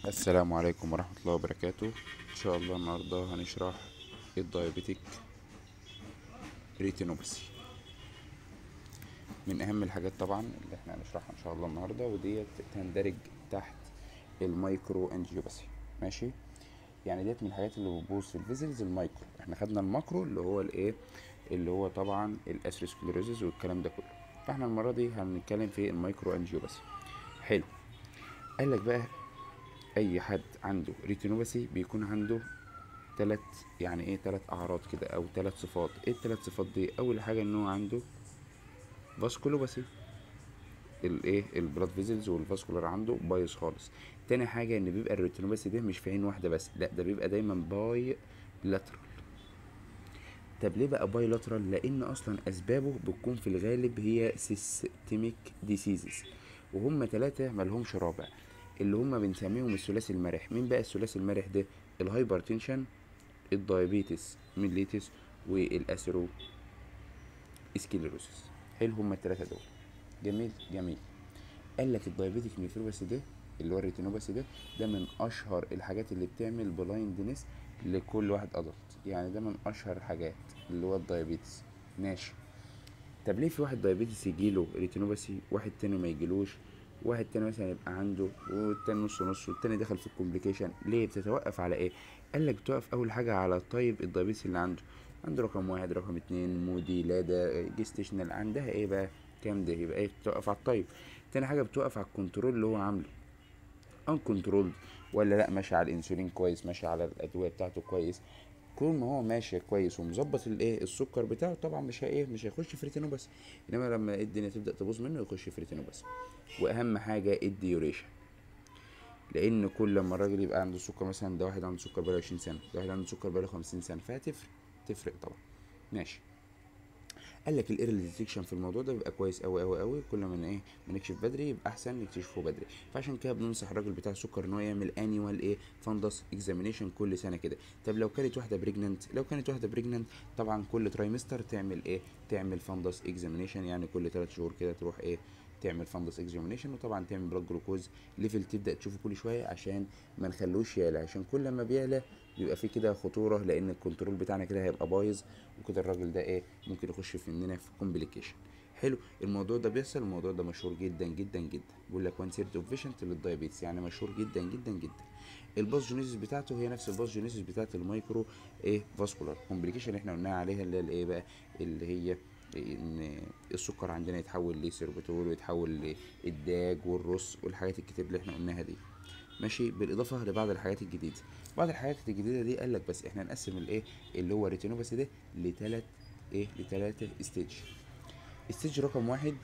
السلام عليكم ورحمة الله وبركاته إن شاء الله النهاردة هنشرح الدايابيتيك ريتينوباثي من أهم الحاجات طبعا اللي احنا هنشرحها إن شاء الله النهاردة وديت تندرج تحت المايكرو انجيوباثي ماشي يعني ديت من الحاجات اللي بتبوظ في الفيزلز المايكرو احنا خدنا الماكرو اللي هو الايه اللي هو طبعا الاسيروسكليروزز والكلام ده كله فاحنا المرة دي هنتكلم في المايكرو انجيوباثي حلو قال لك بقى اي حد عنده ريتينوباثي بيكون عنده تلات يعني ايه تلات اعراض كده او تلات صفات ايه التلات صفات دي اول حاجه ان هو عنده فاسكولوباثي الايه البلاد فيزلز والفاسكولار عنده بايظ خالص تاني حاجه ان بيبقى الريتينوباثي ده مش في عين واحده بس لا ده بيبقى دايما باي لاترال طب ليه بقى باي لاترال لان اصلا اسبابه بتكون في الغالب هي سيستميك ديسيزز وهم ثلاثه ملهمش رابع اللي هم بنسميهم الثلاثي المرح مين بقى الثلاثي المرح ده الهايبرتنشن الدايابيتس ميليتس والاسيرو اسكليروسيس حلو هم الثلاثه دول جميل جميل قال لك الدايابيتيك نيفروباثي ده اللي هو الريتينوباثي ده ده من اشهر الحاجات اللي بتعمل بلايندنس لكل واحد ادلت يعني ده من اشهر الحاجات اللي هو الدايابيتس ماشي طب ليه في واحد دايابيتس يجيله ريتينوباثي واحد تاني ما يجيلوش واحد تاني مثلا يبقى عنده والتاني نص نص والتاني دخل في الكومبليكيشن ليه بتتوقف على ايه قال لك بتوقف اول حاجه على طيب الدايابيتس اللي عنده عنده رقم واحد رقم اتنين مودي لادا جيستيشنال عندها ايه بقى كام ده يبقى ايه بتوقف على الطيب تاني حاجه بتوقف على الكنترول اللي هو عامله ان كنترول ولا لا ماشي على الانسولين كويس ماشي على الادويه بتاعته كويس كل ما هو ماشي كويس ومظبط الايه السكر بتاعه طبعا مش ايه مش هيخش في ريتينوباثي انما لما الدنيا تبدا تبوظ منه يخش في ريتينوباثي واهم حاجه الديوريشن لان كل لما الراجل يبقى عنده سكر مثلا ده واحد عنده سكر بقاله 20 سنه ده واحد عنده سكر بقاله 50 سنه فهتفرق تفرق طبعا ماشي قال لك الايرلي ديتكشن في الموضوع ده بيبقى كويس قوي قوي قوي كل ما ايه ما نكشف بدري يبقى احسن نكتشفه بدري فعشان كده بننصح الراجل بتاع السكر ان هو يعمل انيوال ايه فندس اكزامينيشن كل سنه كده طب لو كانت واحده بريجننت لو كانت واحده بريجننت طبعا كل ترايمستر تعمل ايه تعمل فندس اكزامينيشن يعني كل 3 شهور كده تروح ايه تعمل فندس اكزامينيشن وطبعا تعمل بلاد جلوكوز ليفل تبدا تشوفه كل شويه عشان ما نخلوش يعلى عشان كل ما بيعلى بيبقى فيه كده خطوره لان الكنترول بتاعنا كده هيبقى بايظ وكده الراجل ده ايه ممكن يخش في مننا في كومبليكيشن حلو الموضوع ده بيحصل الموضوع ده مشهور جدا جدا جدا بيقول لك 1 ثيرد اوف بيشنت للدايابيتس يعني مشهور جدا جدا جدا الباثوجينيسيس بتاعته هي نفس الباثوجينيسيس بتاعت المايكرو ايه فاسكولار كومبليكيشن اللي احنا قلناها عليها اللي هي الايه بقى اللي هي ان السكر عندنا يتحول لسيربتول ويتحول للداج والرص والحاجات الكتير اللي احنا قلناها دي ماشي بالاضافه لبعض الحاجات الجديده بعض الحاجات الجديده دي قال لك بس احنا نقسم الايه اللي هو ريتينوباثي ده لثلاث ايه لثلاثه ستيج ستيج رقم واحد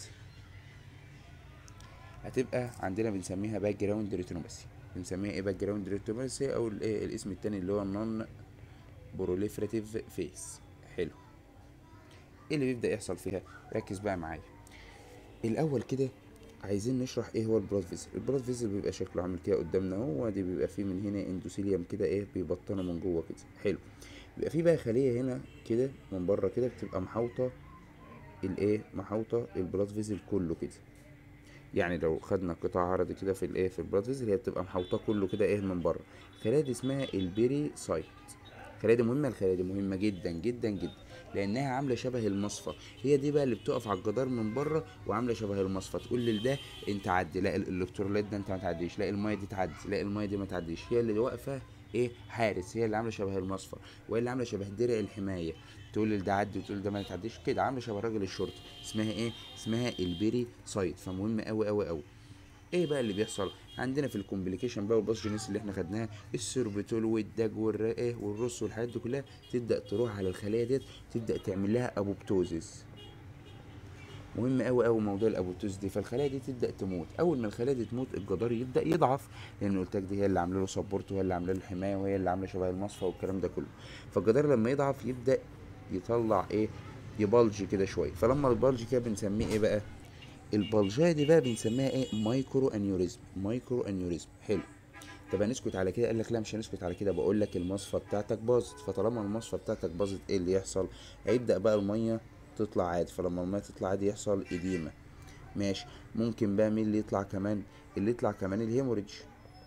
هتبقى عندنا بنسميها باك جراوند ريتينوباثي بنسميها ايه باك جراوند ريتينوباثي او الايه الاسم التاني اللي هو النون بروليفراتيف فيس حلو ايه اللي بيبدا يحصل فيها ركز بقى معايا الاول كده عايزين نشرح ايه هو البلاد فيزل البلاد فيزل بيبقى شكله عامل كده قدامنا اهو دي بيبقى فيه من هنا اندوثيليوم كده ايه بيبطنه من جوه كده حلو بيبقى فيه بقى خليه هنا كده من بره كده بتبقى محاوطه الايه محاوطه البلاد فيزل كله كده يعني لو خدنا قطاع عرضي كده في الايه في البلاد فيزل هي بتبقى محاوطه كله كده ايه من بره الخلايا دي اسمها البيري سايت الخلايا دي مهمه الخلايا دي مهمه جدا جدا جدا لانها عامله شبه المصفى هي دي بقى اللي بتقف على الجدار من بره وعامله شبه المصفى تقول لده انت عدي لا الالكترولايت ده انت ما تعديش لا الميه دي تعدي لا الميه دي ما تعديش هي اللي واقفه ايه حارس هي اللي عامله شبه المصفى وهي اللي عامله شبه درع الحمايه تقول لده عدي وتقول ده ما تعديش كده عامله شبه راجل الشرطه اسمها ايه اسمها البيري سايت فمهم قوي قوي قوي ايه بقى اللي بيحصل عندنا في الكومبليكيشن بقى والباثوجينيس اللي احنا خدناها السيربتول والداج والرقه والرص والحاجات دي كلها تبدا تروح على الخلايا ديت تبدا تعمل لها ابوبتوزيس مهم قوي قوي موضوع الابوبتوز دي فالخلايا دي تبدا تموت اول ما الخلايا دي تموت الجدار يبدا يضعف لان قلت لك دي هي اللي عامله له سبورت وهي اللي عامله له الحمايه وهي اللي عامله شبه المصفى والكلام ده كله فالجدار لما يضعف يبدا يطلع ايه يبلج كده شويه فلما البلج كده بنسميه ايه بقى البلجايه دي بقى بنسميها ايه مايكرو انيوريزم مايكرو انيوريزم حلو طب هنسكت على كده قال لك لا مش هنسكت على كده بقول لك المصفى بتاعتك باظت فطالما المصفى بتاعتك باظت ايه اللي يحصل هيبدا بقى الميه تطلع عادي فلما الميه تطلع عادي يحصل اديمه ماشي ممكن بقى مين اللي يطلع كمان اللي يطلع كمان الهيموريدج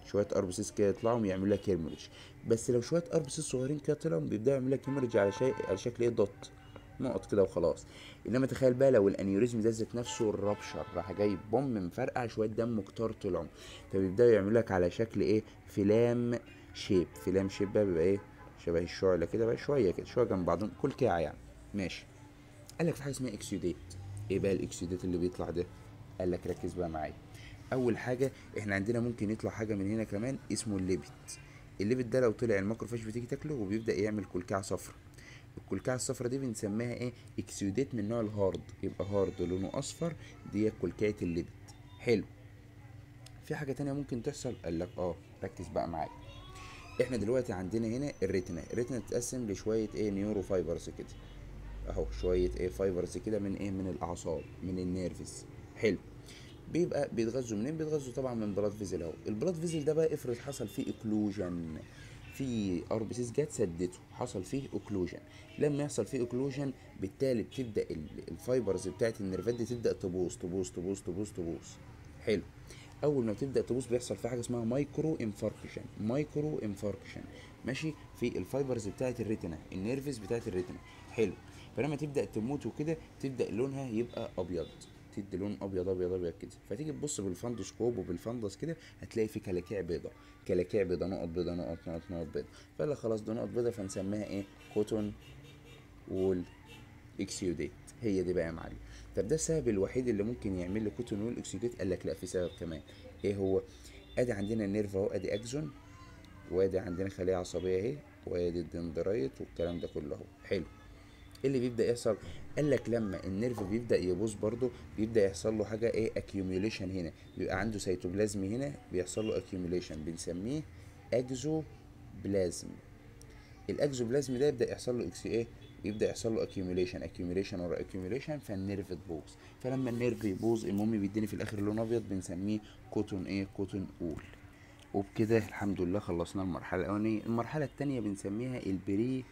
شويه اربسيس كده يطلعوا يعملوا لك هيموريج بس لو شويه اربسيس صغيرين كده طلعوا بيبداوا يعملوا لك هيموريج على شيء على شكل ايه دوت نقط كده وخلاص انما تخيل بقى لو الانيوريزم ده ذات نفسه الربشر راح جاي بوم مفرقع شويه دم كتار طلعوا فبيبداوا يعملوا لك على شكل ايه فلام شيب فلام شيب بقى بيبقى ايه شبه الشعله كده بقى شويه كده شويه جنب بعضهم كل كيعه يعني ماشي قال لك في حاجه اسمها اكسيوديت ايه بقى الاكسيوديت اللي بيطلع ده قال لك ركز بقى معايا اول حاجه احنا عندنا ممكن يطلع حاجه من هنا كمان اسمه الليبت الليبت ده لو طلع الماكروفاج بتيجي تاكله وبيبدا يعمل كلكعه صفرا الكلكعه الصفرا دي بنسميها ايه اكسيوديت من نوع الهارد يبقى هارد لونه اصفر دي كلكعه الليبت حلو في حاجه تانية ممكن تحصل قال لك اه ركز بقى معايا احنا دلوقتي عندنا هنا الريتنا الريتنا بتتقسم لشويه ايه نيورو فايبرز كده اهو شويه ايه فايبرز كده من ايه من الاعصاب من النيرفز حلو بيبقى بيتغذوا منين بيتغذوا طبعا من بلاد فيزل اهو البلاد فيزل ده بقى افرض حصل فيه اكلوجن في اربسيس جت سدته حصل فيه اوكلوجن لما يحصل فيه اوكلوجن بالتالي بتبدا ال- الفايبرز بتاعت النيرفات دي تبدا تبوظ تبوظ تبوظ تبوظ تبوظ حلو اول ما بتبدا تبوظ بيحصل في حاجه اسمها مايكرو انفاركشن مايكرو انفاركشن ماشي في الفايبرز بتاعت الريتنا النيرفز بتاعت الريتنا حلو فلما تبدا تموت وكده تبدا لونها يبقى ابيض تدي لون ابيض ابيض ابيض كده فتيجي تبص بالفندوسكوب وبالفندس كده هتلاقي في كلاكيع بيضة كلاكيع بيضة نقط بيضة نقط نقط نقط بيضة فلا خلاص دي نقط بيضة فنسميها ايه كوتون وول اكسيوديت هي دي بقى يا معلم طب ده السبب الوحيد اللي ممكن يعمل لي كوتون وول اكسيوديت قال لك لا في سبب كمان ايه هو ادي عندنا النيرف اهو ادي اكزون وادي عندنا خليه عصبيه اهي وادي الدندرايت والكلام ده كله اهو حلو ايه اللي بيبدا يحصل قال لك لما النيرف بيبدا يبوظ برضه بيبدا يحصل له حاجه ايه اكيوميوليشن هنا بيبقى عنده سيتوبلازم هنا بيحصل له اكيوميوليشن بنسميه اكزو بلازم الاكزوبلازم ده يبدا يحصل له اكس ايه يبدا يحصل له اكيوميوليشن اكيوميوليشن ورا اكيوميوليشن فالنيرف تبوظ فلما النيرف يبوظ المهم بيديني في الاخر لون ابيض بنسميه كوتون ايه كوتون اول وبكده الحمد لله خلصنا المرحله الاولانيه المرحله الثانيه بنسميها البري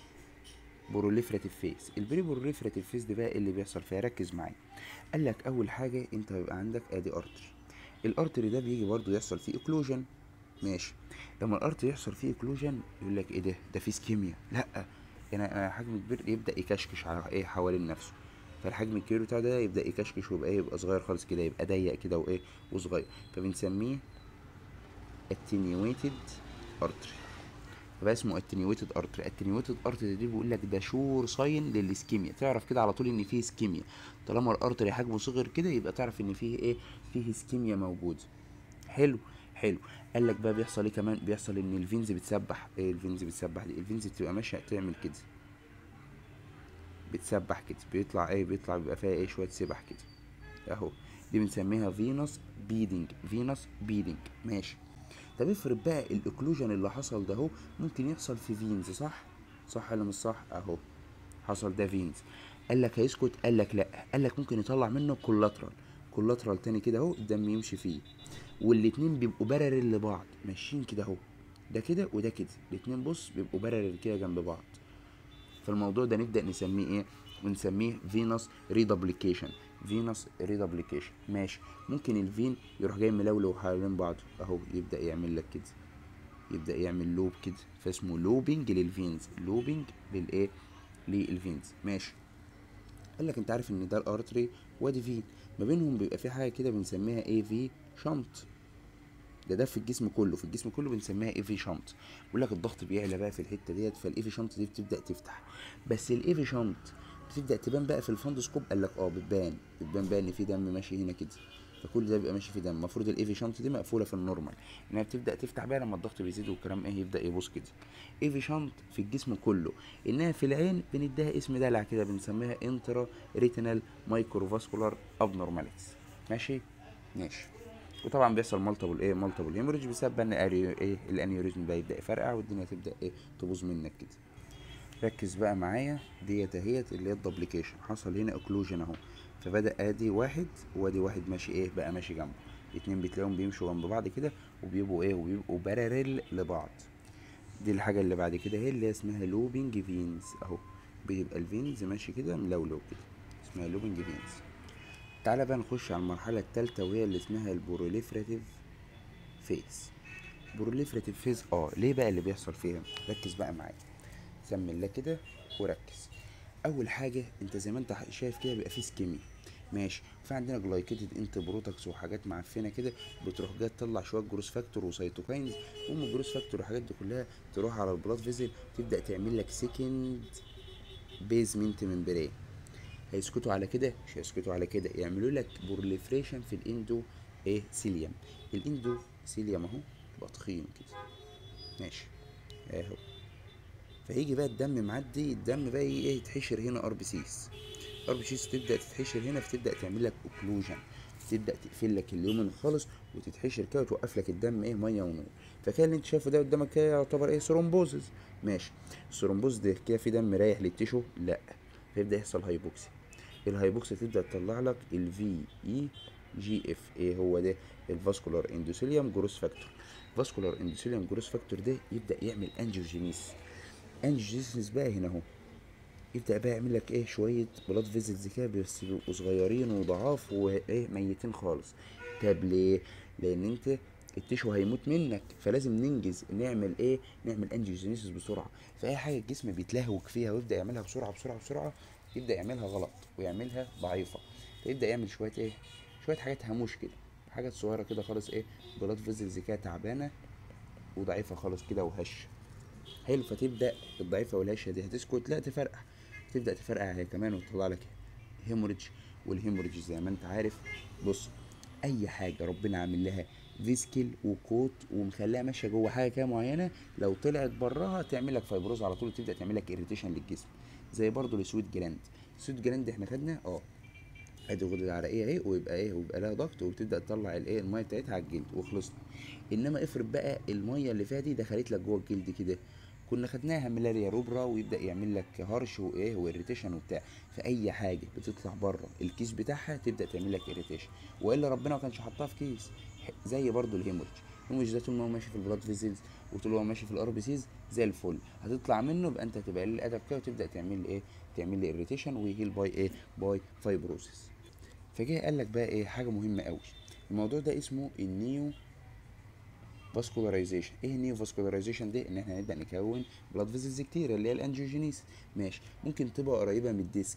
بروليفراتيف فيز البري بروليفراتيف فيز دي بقى اللي بيحصل فيها ركز معايا قال لك اول حاجه انت بيبقى عندك ادي ارتري الارتري ده بيجي برضه يحصل فيه اوكلوجن ماشي لما الارتري يحصل فيه اوكلوجن يقول لك ايه ده ده فيه سكيميا لا يعني حجم كبير يبدا يكشكش على ايه حوالين نفسه فالحجم الكبير بتاعه ده يبدا يكشكش ويبقى ايه يبقى صغير خالص كده يبقى ضيق كده وايه وصغير فبنسميه attenuated artery فبقى اسمه attenuated artery attenuated artery دي بيقول لك ده شور ساين للاسكيميا تعرف كده على طول ان فيه اسكيميا طالما الارتري حجمه صغير كده يبقى تعرف ان فيه ايه فيه اسكيميا موجوده حلو حلو قال لك بقى بيحصل ايه كمان بيحصل ان الفينز بتسبح ايه الفينز بتسبح دي الفينز بتبقى ماشيه تعمل كده بتسبح كده بيطلع ايه بيطلع بيبقى فيها ايه شويه سبح كده اهو دي بنسميها فينوس بيدنج فينوس بيدنج ماشي طب افرض بقى الاكلوجن اللي حصل ده اهو ممكن يحصل في فينز صح صح ولا مش صح اهو حصل ده فينز قال لك هيسكت قال لك لا قال لك ممكن يطلع منه كولاترال كولاترال تاني كده اهو الدم يمشي فيه والاتنين بيبقوا بارلل لبعض ماشيين كده اهو ده كده وده كده الاتنين بص بيبقوا بارلل كده جنب بعض فالموضوع ده نبدا نسميه ايه ونسميه فينوس ريدابليكيشن فينوس ريدابليكيشن ماشي ممكن الفين يروح جاي ملولو حوالين بعضه اهو يبدا يعمل لك كده يبدا يعمل لوب كده فاسمه لوبينج للفينز لوبينج للايه للفينز ماشي قال لك انت عارف ان ده الارتري وادي فين ما بينهم بيبقى في حاجه كده بنسميها ايه في شنط ده ده في الجسم كله في الجسم كله بنسميها ايفي شنط بيقول لك الضغط بيعلى بقى في الحته ديت فالايفي شنط دي بتبدا تفتح بس الايفي شنط بتبدا تبان بقى في الفندوسكوب قال لك اه بتبان بتبان بقى ان في دم ماشي هنا كده فكل ده بيبقى ماشي في دم المفروض الايفي شنط دي مقفوله في النورمال انها بتبدا تفتح بقى لما الضغط بيزيد والكلام ايه يبدا يبوظ كده ايفي شنط في الجسم كله انها في العين بنديها اسم دلع كده بنسميها انترا ريتينال مايكروفاسكولار ابنورماليتيز ماشي ماشي وطبعا بيحصل مالتيبل ايه مالتيبل هيموريج بسبب ان ايه الانيوريزم بقى يبدا يفرقع والدنيا تبدا ايه تبوظ منك كده ركز بقى معايا ديت اهيت اللي هي الدبليكيشن حصل هنا اوكلوجن اهو فبدا ادي واحد وادي واحد ماشي ايه بقى ماشي جنبه اتنين بتلاقيهم بيمشوا جنب بعض كده وبيبقوا ايه وبيبقوا باراليل لبعض دي الحاجه اللي بعد كده هي اللي اسمها لوبينج فينز اهو بيبقى الفينز ماشي كده ملولو كده اسمها لوبينج فينز تعالى بقى نخش على المرحلة التالتة وهي اللي اسمها البروليفراتيف فيز بروليفريتيف فيز اه ليه بقى اللي بيحصل فيها ركز بقى معايا سمي الله كده وركز اول حاجه انت زي ما انت شايف كده بيبقى فيه سكيمي ماشي في عندنا جلايكيتد انت بروتكس وحاجات معفنه كده بتروح جايه تطلع شويه جروس فاكتور وسيتوكاينز المهم الجروس فاكتور والحاجات دي كلها تروح على البلاد فيزل تبدا تعمل لك سكند بيزمنت ممبرين هيسكتوا على كده مش هيسكتوا على كده يعملوا لك بورليفريشن في الاندو ايه سيليوم الاندو سيليوم اهو يبقى تخين كده ماشي اهو فيجي بقى الدم معدي الدم بقى ايه يتحشر هنا ار بي سيز ار بي سيز تبدا تتحشر هنا فتبدا تعمل لك اوكلوجن تبدا تقفل لك اليومن خالص وتتحشر كده وتوقف لك الدم ايه ميه ونور فكان اللي انت شايفه ده قدامك كده يعتبر ايه ثرومبوزز ماشي الثرومبوز ده كده في دم رايح للتيشو لا فيبدا يحصل هايبوكسي الهايبوكسي تبدا تطلع لك الفي اي جي اف ايه هو ده الفاسكولار اندوثيليوم جروس فاكتور فاسكولار اندوثيليوم جروس فاكتور ده يبدا يعمل انجيوجينيس انجيوجينيس بقى هنا اهو يبدا بقى يعمل لك ايه شويه بلاد فيزلز كده بس بيبقوا صغيرين وضعاف وايه ميتين خالص طب ليه لان انت التشو هيموت منك فلازم ننجز نعمل ايه نعمل انجيوجينيسيس بسرعه فاي حاجه الجسم بيتلهوك فيها ويبدا يعملها بسرعه بسرعه بسرعه يبدا يعملها غلط ويعملها ضعيفه فيبدا يعمل شويه ايه شويه حاجات هاموش كده حاجات صغيره كده خالص ايه بلاد فيزلز كده تعبانه وضعيفه خالص كده وهشه حلو فتبدا الضعيفه والهشه دي هتسكت لا تفرقع تبدا تفرقع هي كمان وتطلع لك هيموريدج والهيموريدج زي ما انت عارف بص اي حاجه ربنا عامل لها فيسكل وكوت ومخليها ماشيه جوه حاجه كده معينه لو طلعت براها تعمل لك فايبروز على طول تبدا تعمل لك اريتيشن للجسم زي برضو السويت جلاند السويت جلاند احنا خدنا اه ادي الغده العرقيه اهي ويبقى ايه ويبقى لها ضغط وبتبدا تطلع الايه الميه بتاعتها على الجلد وخلصنا انما افرض بقى الميه اللي فيها دي دخلت لك جوه الجلد كده كنا خدناها ملاريا روبرا ويبدا يعمل لك هرش وايه واريتيشن وبتاع فاي حاجه بتطلع بره الكيس بتاعها تبدا تعمل لك اريتيشن والا ربنا ما كانش حطها في كيس زي برضو الهيموريج الهيموريج ده طول ما هو ماشي في البلاد فيزلز وطول ما هو ماشي في الار بي سيز زي الفل هتطلع منه يبقى انت تبقى قليل الادب كده وتبدا تعمل ايه تعمل لي اريتيشن ويهيل باي ايه باي فايبروسيس فجه قال لك بقى ايه حاجه مهمه قوي الموضوع ده اسمه النيو فاسكولاريزيشن ايه النيو فاسكولاريزيشن دي ان احنا نبدا نكون بلاد فيزلز كتير اللي هي الانجيوجينيس ماشي ممكن تبقى قريبه من الديسك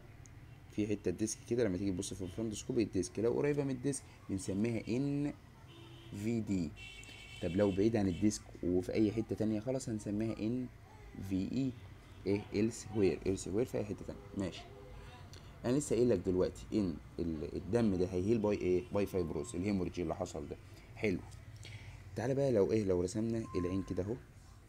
في حته ديسك كده لما تيجي تبص في الفندوسكوب الديسك لو قريبه من الديسك بنسميها ان في دي طب لو بعيد عن الديسك وفي اي حته تانية خلاص هنسميها ان في اي ايه إلس وير إلس وير في اي حته تانية ماشي انا لسه قايل لك دلوقتي ان الدم ده هيهيل باي ايه باي فايبروز الهيموريدج اللي حصل ده حلو تعالى بقى لو ايه لو رسمنا العين كده اهو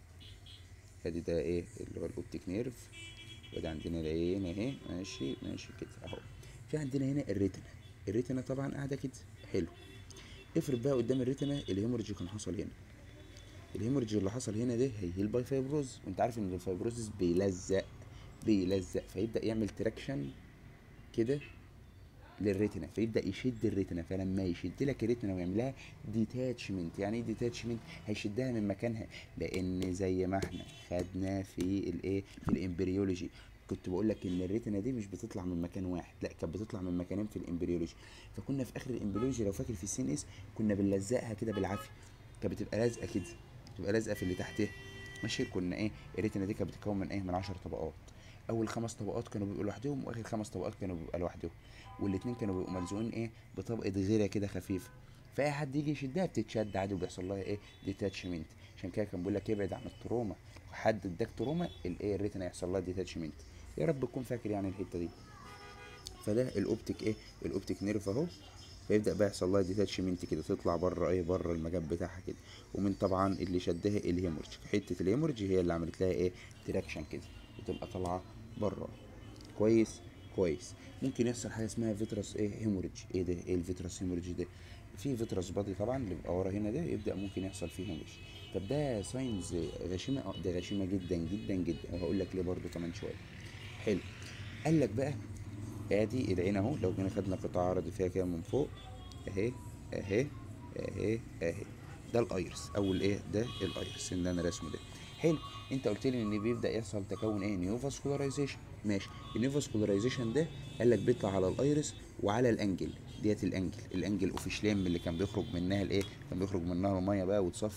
ادي ده ايه اللي هو الاوبتيك نيرف وده عندنا العين اهي ماشي ماشي كده اهو في عندنا هنا الريتنا الريتنا طبعا قاعده كده حلو افرض بقى قدام الريتنا الهيموريدج كان حصل هنا الهيموريدج اللي حصل هنا ده هيهيل باي فايبروز وانت عارف ان الفايبروزس بيلزق بيلزق فيبدا يعمل تراكشن كده للريتنا فيبدا يشد الريتنا فلما يشد لك الريتنا ويعمل لها ديتاتشمنت يعني ايه ديتاتشمنت هيشدها من مكانها لان زي ما احنا خدنا في الايه في الامبريولوجي كنت بقول لك ان الريتنا دي مش بتطلع من مكان واحد لا كانت بتطلع من مكانين في الامبريولوجي فكنا في اخر الامبريولوجي لو فاكر في السين اس كنا بنلزقها كده بالعافيه كانت بتبقى لازقه كده بتبقى لازقه في اللي تحتها ماشي كنا ايه الريتنا دي كانت بتتكون من ايه من 10 طبقات اول خمس طبقات كانوا بيبقوا لوحدهم واخر خمس طبقات كانوا بيبقوا لوحدهم والاتنين كانوا بيبقوا ملزوقين ايه بطبقه غيره كده خفيفه فاي حد يجي يشدها بتتشد عادي وبيحصل لها ايه ديتاتشمنت عشان كده كان بيقول لك ابعد عن التروما حد اداك تروما الايه الريتنا يحصل لها ديتاتشمنت يا رب تكون فاكر يعني الحته دي فده الاوبتيك ايه الاوبتيك نيرف اهو فيبدا بقى يحصل لها ديتاتشمنت كده تطلع بره ايه بره المجال بتاعها كده ومن طبعا اللي شدها الهيموريدج حته الهيموريدج هي اللي عملت لها ايه تراكشن كده وتبقى طالعه بره كويس كويس ممكن يحصل حاجه اسمها فيترس ايه هيموريدج ايه ده ايه الفيترس هيموريدج ده في فيترس بادي طبعا اللي بيبقى ورا هنا ده يبدا ممكن يحصل فيه هيموريدج طب ده ساينز غشيمه اه ده غشيمه جدا جدا جدا وهقول لك ليه برضو كمان شويه حلو قال لك بقى ادي العين اهو لو جينا خدنا قطعه عرض فيها كده من فوق اهي اهي اهي اهي ده الايرس او الايه ده الايرس اللي انا راسمه ده حلو انت قلت لي ان بيبدا يحصل تكون ايه نيو فاسكولاريزيشن ماشي النيو فاسكولاريزيشن ده قال لك بيطلع على الايرس وعلى الانجل ديت الانجل الانجل اوفيشليم اللي كان بيخرج منها الايه كان بيخرج منها الميه بقى وتصفي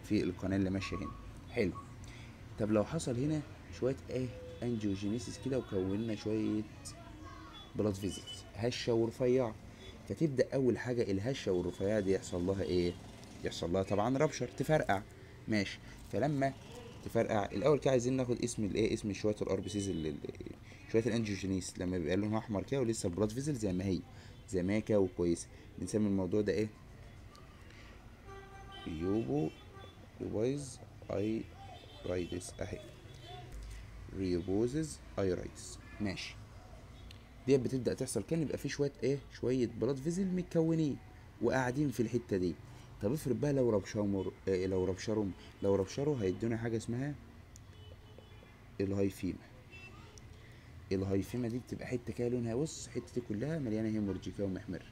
في القناه اللي ماشيه هنا حلو طب لو حصل هنا شويه ايه انجيوجينيسيس كده وكونا شويه بلاد فيزيتس هشه ورفيعه فتبدا اول حاجه الهشه والرفيعه دي يحصل لها ايه يحصل لها طبعا ربشر تفرقع ماشي فلما تفرقع الاول كده عايزين ناخد اسم الايه اسم شويه الار بي سيز شويه الانجيوجينيس لما بيبقى لونها احمر كده ولسه البلاد فيزل زي ما هي زي ما هي كده وكويسه بنسمي الموضوع ده ايه يوبو ريبايز اي رايدس اهي ريبوزز اي رايدس ماشي ديت بتبدا تحصل كان يبقى في شويه ايه شويه بلاد فيزل متكونين وقاعدين في الحته دي طب افرض بقى لو ربشروا إيه لو ربشروا لو ربشروا هيدونا حاجه اسمها الهايفيما الهايفيما دي بتبقى حته كده لونها بص الحته دي كلها مليانه هيموريدج كده ومحمر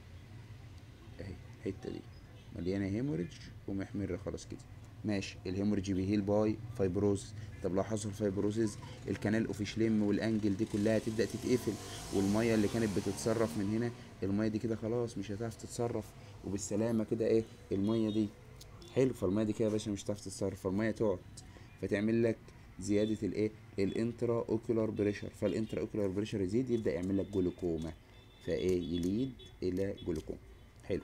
اهي الحته دي مليانه هيموريدج ومحمره خلاص كده ماشي الهيموريدج بيهيل باي فايبروز طب لو حصل فايبروزز الكنال اوفيشليم والانجل دي كلها تبدا تتقفل والميه اللي كانت بتتصرف من هنا الميه دي كده خلاص مش هتعرف تتصرف وبالسلامه كده ايه الميه دي حلو فالميه دي كده يا باشا مش هتعرف تتصرف فالميه تقعد فتعمل لك زياده الايه الانترا اوكولار بريشر فالانترا اوكولار بريشر يزيد يبدا يعمل لك جلوكوما فايه يليد الى جلوكوما حلو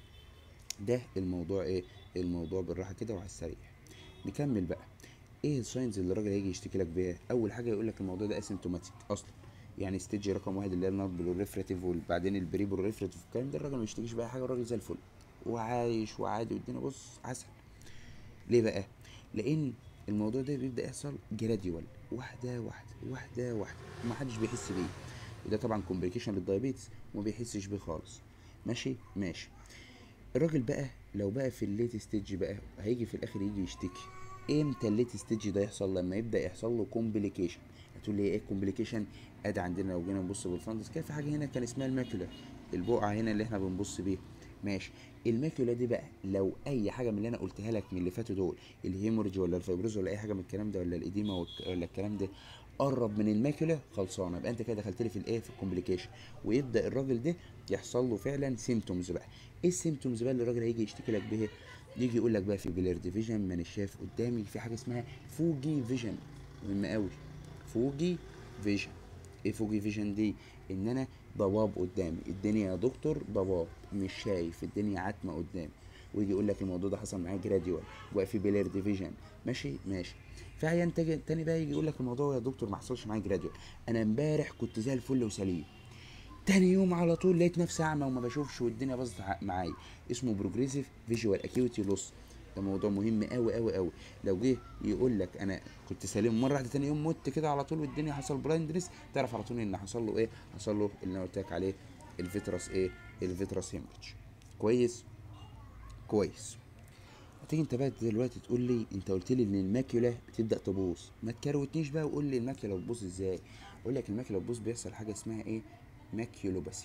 ده الموضوع ايه الموضوع بالراحه كده وعلى السريع نكمل بقى ايه الساينز اللي الراجل هيجي يشتكي لك بيها اول حاجه يقول لك الموضوع ده اسيمتوماتيك اصلا يعني ستيج رقم واحد اللي هي النار بلوريفراتيف وبعدين البري بلوريفراتيف الكلام ده الراجل ما يشتكيش باي حاجه الراجل زي الفل وعايش وعادي والدنيا بص عسل ليه بقى لان الموضوع ده بيبدا يحصل جراديوال واحده واحده واحده واحده وما حدش بيحس بيه وده طبعا كومبليكيشن للدايابيتس وما بيحسش بيه خالص ماشي ماشي الراجل بقى لو بقى في الليت ستيج بقى هيجي في الاخر يجي يشتكي امتى الليت ستيج ده يحصل لما يبدا يحصل له كومبليكيشن هتقول لي ايه كومبليكيشن ادي عندنا لو جينا نبص بالفندس كان في حاجه هنا كان اسمها الماكولا البقعه هنا اللي احنا بنبص بيها ماشي الماكولا دي بقى لو اي حاجه من اللي انا قلتها لك من اللي فاتوا دول الهيموريج ولا الفيبروز ولا اي حاجه من الكلام ده ولا الاديمه ولا الكلام ده قرب من الماكولا خلصانه يبقى انت كده دخلت لي في الايه في الكومبليكيشن ويبدا الراجل ده يحصل له فعلا سيمتومز بقى ايه السيمتومز بقى اللي الراجل هيجي يشتكي لك بيها يجي يقول لك بقى في بيلر ديفيجن ما انا شايف قدامي في حاجه اسمها فوجي فيجن مهمه قوي فوجي فيجن ايه فوجي فيجن دي ان انا ضباب قدامي الدنيا يا دكتور ضباب مش شايف الدنيا عتمه قدامي ويجي يقول لك الموضوع ده حصل معايا جراديوال وبقى في بيلر ديفيجن ماشي ماشي في عيان تاني بقى يجي يقول لك الموضوع يا دكتور ما حصلش معايا جراديوال انا امبارح كنت زي الفل وسليم تاني يوم على طول لقيت نفسي اعمى وما بشوفش والدنيا باظت معايا اسمه بروجريسيف فيجوال اكيوتي لوس ده موضوع مهم قوي قوي قوي لو جه يقول لك انا كنت سليم مره واحده تاني يوم مت كده على طول والدنيا حصل بلايندنس تعرف على طول ان حصل له ايه حصل له اللي انا قلت لك عليه الفيترس ايه الفيترس هيمرج كويس كويس هتيجي انت بقى دلوقتي تقول لي انت قلت لي ان الماكيولا بتبدا تبوظ ما تكروتنيش بقى وقول لي الماكيولا بتبوظ ازاي اقول لك الماكيولا بتبوظ بيحصل حاجه اسمها ايه ماكيولوباسي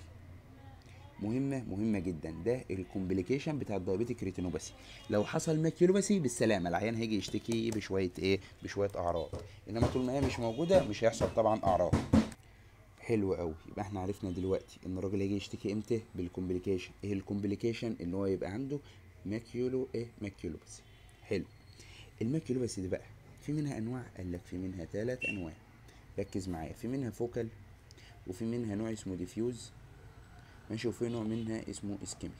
مهمه مهمه جدا ده الكومبليكيشن بتاع الدايابيتيك ريتينوباثي لو حصل ماكيولوباسي بالسلامه العيان هيجي يشتكي بشويه ايه بشويه اعراض انما طول ما هي مش موجوده مش هيحصل طبعا اعراض حلو قوي يبقى احنا عرفنا دلوقتي ان الراجل هيجي يشتكي امتى بالكومبليكيشن ايه الكومبليكيشن ان هو يبقى عنده ماكيولو ايه ماكيولوباسي حلو الماكيولوباسي دي بقى في منها انواع قال لك في منها ثلاث انواع ركز معايا في منها فوكال وفي منها نوع اسمه ديفيوز ماشي وفي نوع منها اسمه اسكيميك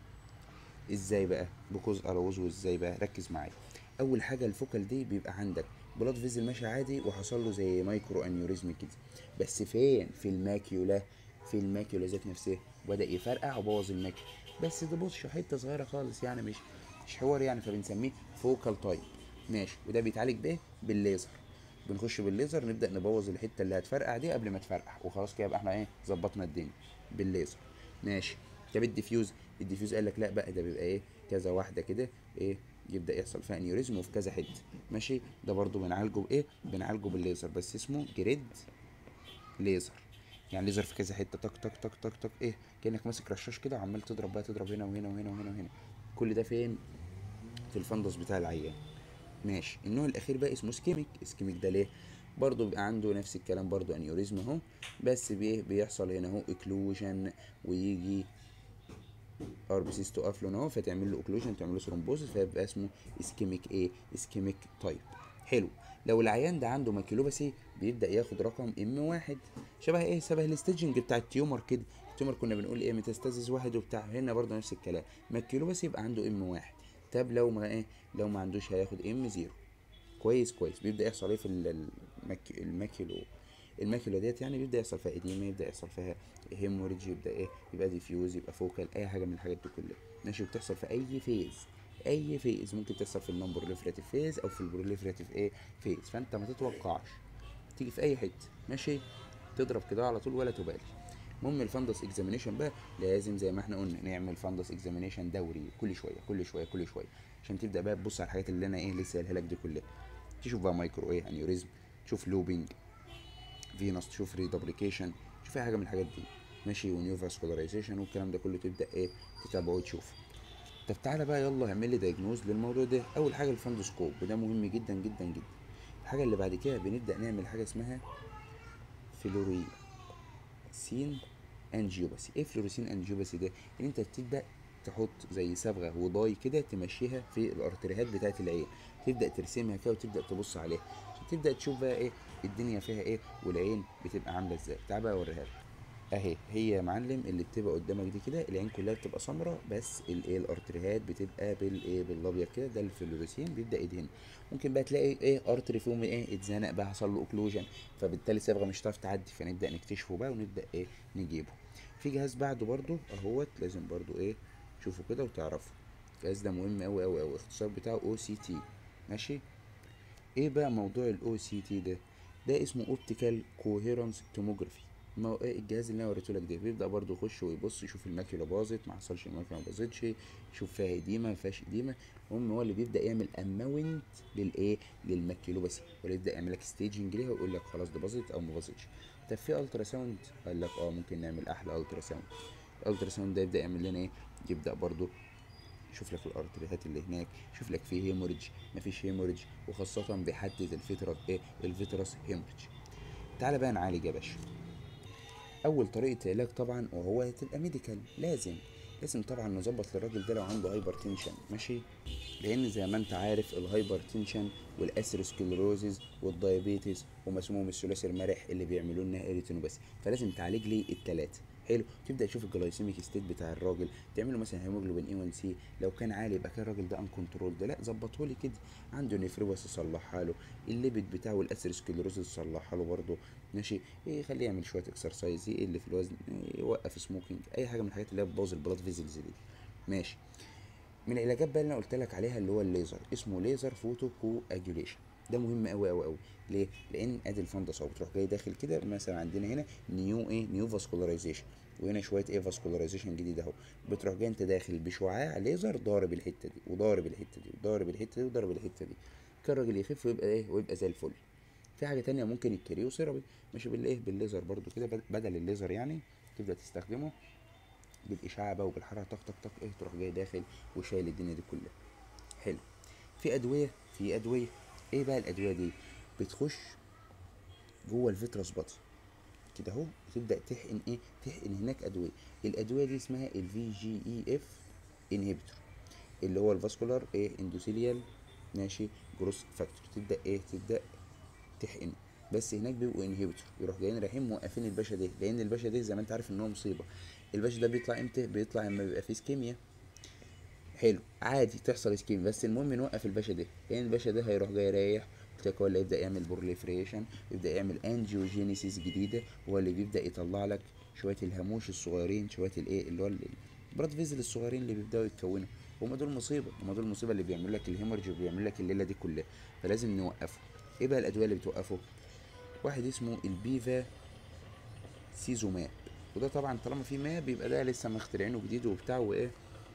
ازاي بقى بكوز اروز وازاي بقى ركز معايا اول حاجه الفوكال دي بيبقى عندك بلاد فيزل ماشي عادي وحصل له زي مايكرو انيوريزم كده بس فين في الماكيولا في الماكيولا ذات نفسها بدا يفرقع وبوظ الماكيولا بس ده بص حته صغيره خالص يعني مش مش حوار يعني فبنسميه فوكال تايب ماشي وده بيتعالج بايه بالليزر بنخش بالليزر نبدا نبوظ الحته اللي هتفرقع دي قبل ما تفرقع وخلاص كده يبقى احنا ايه ظبطنا الدنيا بالليزر ماشي طب الديفيوز الديفيوز قال لك لا بقى ده بيبقى ايه كذا واحده كده ايه يبدا يحصل فيها انيوريزم وفي كذا حته ماشي ده برضو بنعالجه بايه بنعالجه بالليزر بس اسمه جريد ليزر يعني ليزر في كذا حته تك تك تك تك تك ايه كانك ماسك رشاش كده وعمال تضرب بقى تضرب هنا وهنا وهنا وهنا وهنا كل ده فين في الفندس بتاع العيان ماشي النوع الاخير بقى اسمه سكيميك سكيميك ده ليه برضه بيبقى عنده نفس الكلام برضه انيوريزم اهو بس بيه بيحصل هنا اهو اكلوجن ويجي ار بي سيز تقف له هنا اهو فتعمل له اوكلوجن تعمل له ثرومبوزس فيبقى اسمه اسكيميك ايه اسكيميك تايب حلو لو العيان ده عنده ماكيلوباسي بيبدا ياخد رقم ام واحد شبه ايه شبه الاستيجنج بتاع التيومر كده التيومر كنا بنقول ايه ميتاستازيس واحد وبتاع هنا برضه نفس الكلام ماكيلوباسي يبقى عنده ام واحد طب لو ما ايه لو ما عندوش هياخد ام زيرو كويس كويس بيبدا يحصل ايه في ال- المك... الماكيلو الماكيولا ديت يعني بيبدا يحصل فيها اديمه يبدا يحصل فيها هيموريدج يبدا ايه يبقى ديفيوز يبقى فوكال اي حاجه من الحاجات دي كلها ماشي بتحصل في اي فيز اي فيز ممكن تحصل في النون بروليفراتيف فيز او في البروليفراتيف ايه فيز فانت ما تتوقعش تيجي في اي حته ماشي تضرب كده على طول ولا تبالي المهم الفندس اكزامينيشن بقى لازم زي ما احنا قلنا نعمل فندس اكزامينيشن دوري كل شويه كل شويه كل شويه عشان تبدا بقى تبص على الحاجات اللي انا ايه لسه قايلها لك دي كلها تشوف بقى مايكرو ايه انيوريزم تشوف لوبينج فينوس تشوف ريدبليكيشن تشوف اي حاجه من الحاجات دي ماشي ونيو فاسكولاريزيشن والكلام ده كله تبدا ايه تتابعه وتشوفه طب تعالى بقى يلا اعمل لي دايجنوز للموضوع ده اول حاجه الفندوسكوب وده مهم جدا جدا جدا الحاجه اللي بعد كده بنبدا نعمل حاجه اسمها فلوريسين انجيوباسي ايه فلوريسين انجيوباسي ده ان انت بتبدا تحط زي صبغه وضاي كده تمشيها في الارتريهات بتاعه العين تبدا ترسمها كده وتبدا تبص عليها عشان تبدا تشوف بقى ايه الدنيا فيها ايه والعين بتبقى عامله ازاي تعال بقى اوريها لك اهي هي يا معلم اللي بتبقى قدامك دي كده العين كلها بتبقى سمراء بس الايه الارتريهات بتبقى بالايه بالابيض كده ده الفلوريسين بيبدا يدهن ممكن بقى تلاقي ايه ارتري فيهم ايه اتزنق بقى حصل له اوكلوجن فبالتالي الصبغه مش هتعرف تعدي فنبدا نكتشفه بقى ونبدا ايه نجيبه في جهاز بعده برضو اهوت لازم برضو ايه تشوفه كده وتعرفه الجهاز ده مهم قوي قوي قوي الاختصار بتاعه او سي تي ماشي ايه بقى موضوع الاو سي تي ده ده اسمه اوبتيكال كوهيرنس توموجرافي ما هو ايه الجهاز اللي انا وريته لك ده بيبدا برضه يخش ويبص يشوف الماكيولا باظت ما حصلش الماكيولا ما باظتش يشوف فيها اديمه ما فيهاش اديمه المهم هو اللي بيبدا يعمل اماونت للايه للماكيولوباسي ولا يبدا يعمل لك ستيجنج ليها ويقول لك خلاص ده باظت او ما باظتش طب في الترا ساوند قال لك اه ممكن نعمل احلى الترا ساوند الالترا ساوند ده يبدا يعمل لنا ايه يبدا برضه يشوف لك الارتريهات اللي هناك يشوف لك في هيموريدج مفيش هيموريدج وخاصة بيحدد الفيترس ايه الفيترس هيموريدج تعالى بقى نعالج يا باشا اول طريقة علاج طبعا وهو تبقى ميديكال لازم لازم طبعا نظبط للراجل ده لو عنده هايبر تنشن ماشي لان زي ما انت عارف الهايبر تنشن والاسيروسكلروزز والدايابيتس ومسموم الثلاثي المرح اللي بيعملوا لنا اريتينوباثي فلازم تعالج لي التلاتة حلو تبدا تشوف الجلايسيميك ستيت بتاع الراجل تعمل له مثلا هيموجلوبين اي 1 سي لو كان عالي يبقى كان الراجل ده ان كنترول ده لا ظبطه لي كده عنده نفروباس تصلحها له الليبيد بتاعه الاسيروسكلروزز تصلحها له برده ماشي ايه خليه يعمل شويه اكسرسايز يقل في الوزن إيه يوقف سموكينج اي حاجه من الحاجات اللي هي بتبوظ البلاد فيزلز دي ماشي من العلاجات بقى اللي انا قلت لك عليها اللي هو الليزر اسمه ليزر فوتو كواجوليشن ده مهم قوي قوي قوي ليه لان ادي الفندس اهو بتروح جاي داخل كده مثلا عندنا هنا نيو ايه نيو فاسكولاريزيشن وهنا شويه ايه فاسكولاريزيشن جديد اهو بتروح جاي انت داخل بشعاع ليزر ضارب الحته دي وضارب الحته دي وضارب الحته دي وضارب الحته دي كان الراجل يخف ويبقى ايه ويبقى زي الفل في حاجه تانية ممكن الكريو سيرابي ماشي بالايه بالليزر برضو كده بد- بدل الليزر يعني تبدا تستخدمه بالاشعاع بقى وبالحراره طق طق طق ايه تروح جاي داخل وشايل الدنيا دي كلها حلو في ادويه في ادويه ايه بقى الادويه دي بتخش جوه الفيترس بادي كده اهو وتبدا تحقن ايه تحقن هناك ادويه الادويه دي اسمها الفي جي اي اف انهبيتور اللي هو الفاسكولار ايه اندوثيليال ماشي جروس فاكتور تبدا ايه تبدا تحقنه بس هناك بيبقوا انهبيتور يروح جايين رايحين موقفين الباشا ده لان الباشا ده زي ما انت عارف ان هو مصيبه الباشا ده بيطلع امتى بيطلع لما بيبقى فيه اسكيميا حلو عادي تحصل اسكيميا بس المهم نوقف الباشا ده لان الباشا ده هيروح جاي رايح قلت لك هو اللي يبدا يعمل بورليفريشن يبدا يعمل انجيوجينيسيس جديده هو اللي بيبدا يطلع لك شويه الهاموش الصغيرين شويه الايه اللي هو ال- البلاد فيزل الصغيرين اللي بيبداوا يتكونوا هم دول مصيبه هم دول المصيبه اللي بيعملوا لك الهيمورج وبيعملوا لك الليله دي كلها فلازم نوقفه ايه بقى الادويه اللي بتوقفه واحد اسمه البيفا سيزوماب وده طبعا طالما في ماب يبقى ده لسه مخترعينه جديد وبتاع وايه